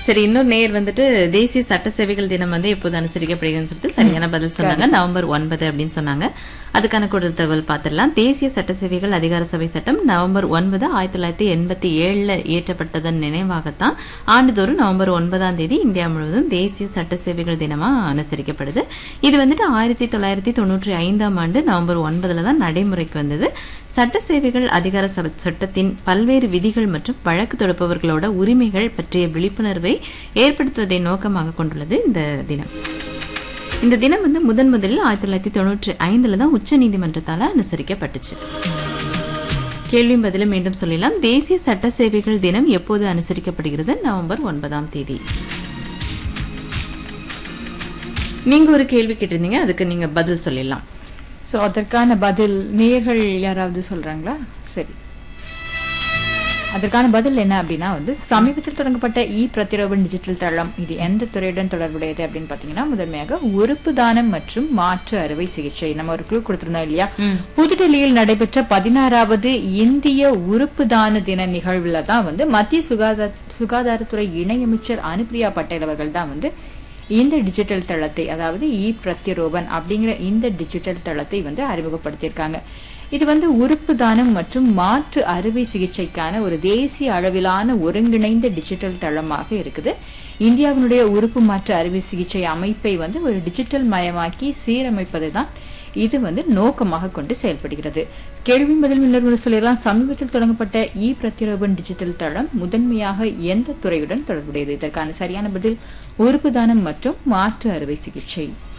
சரி இன்னொரு நேர் வந்துட்டு தேசிய சட்ட சேவைகள் தினம் வந்து எப்போது அனுசரிக்கப்படுகிறதுன்னு சொல்லிட்டு சரியான பதில் சொன்னாங்க நவம்பர் ஒன்பது அப்படின்னு சொன்னாங்க அதுக்கான கூடுதல் தகவல் பார்த்துடலாம் தேசிய சட்ட சேவைகள் அதிகார சபை சட்டம் நவம்பர் ஒன்பது ஆயிரத்தி தொள்ளாயிரத்தி எண்பத்தி ஏழுல இயற்றப்பட்டதன் நினைவாகத்தான் ஆண்டுதோறும் நவம்பர் ஒன்பதாம் தேதி இந்தியா முழுவதும் தேசிய சட்ட சேவைகள் தினமா அனுசரிக்கப்படுது இது வந்துட்டு ஆயிரத்தி தொள்ளாயிரத்தி தொண்ணூற்றி ஐந்தாம் ஆண்டு நவம்பர் ஒன்பதுல தான் நடைமுறைக்கு வந்தது சட்ட சேவைகள் அதிகார சபை சட்டத்தின் பல்வேறு விதிகள் மற்றும் வழக்கு தொடுப்பவர்களோட உரிமைகள் பற்றிய விழிப்புணர்வை ஏற்படுத்துவதை நோக்கமாக கொண்டுள்ளது இந்த தினம் இந்த தினம் வந்து முதன் முதலில் ஆயிரத்தி தொள்ளாயிரத்தி தொண்ணூற்றி ஐந்துல தான் உச்ச நீதிமன்றத்தால அனுசரிக்கப்பட்டுச்சு கேள்வியும் பதிலும் மீண்டும் சொல்லலாம் தேசிய சட்ட சேவைகள் தினம் எப்போது அனுசரிக்கப்படுகிறது நவம்பர் ஒன்பதாம் தேதி நீங்க ஒரு கேள்வி கேட்டிருந்தீங்க அதுக்கு நீங்க பதில் சொல்லிடலாம் சோ அதற்கான பதில் நேர்கள் யாராவது சொல்றாங்களா சரி அதற்கான பதில் என்ன அப்படின்னா வந்து சமீபத்தில் தொடங்கப்பட்ட இ பிரதிரோபன் டிஜிட்டல் தளம் இது எந்த துறையுடன் தொடர்புடையது அப்படின்னு பாத்தீங்கன்னா முதன்மையாக உறுப்பு தானம் மற்றும் மாற்று அறுவை சிகிச்சை நம்ம ஒரு குழு கொடுத்திருந்தோம் இல்லையா புதுடெல்லியில் நடைபெற்ற பதினாறாவது இந்திய உறுப்பு தான தின நிகழ்வுல தான் வந்து மத்திய சுகாதார சுகாதாரத்துறை இணையமைச்சர் அனுப்பிரியா பட்டேல் அவர்கள் தான் வந்து இந்த டிஜிட்டல் தளத்தை அதாவது இ பிரத்யரோபன் அப்படிங்கிற இந்த டிஜிட்டல் தளத்தை வந்து அறிமுகப்படுத்தியிருக்காங்க இது வந்து உறுப்பு தானம் மற்றும் மாற்று அறுவை சிகிச்சைக்கான ஒரு தேசிய அளவிலான ஒருங்கிணைந்த டிஜிட்டல் தளமாக இருக்குது இந்தியாவினுடைய உறுப்பு மாற்று அறுவை சிகிச்சை அமைப்பை வந்து ஒரு டிஜிட்டல் மயமாக்கி சீரமைப்பது தான் இது வந்து நோக்கமாக கொண்டு செயல்படுகிறது கேள்வி பதில் இன்னொரு சொல்லிடலாம் சமீபத்தில் தொடங்கப்பட்ட இ பிரத்யரோபன் டிஜிட்டல் தளம் முதன்மையாக எந்த துறையுடன் தொடர்புடையது இதற்கான சரியான பதில் உறுப்பு தானம் மற்றும் மாற்று அறுவை சிகிச்சை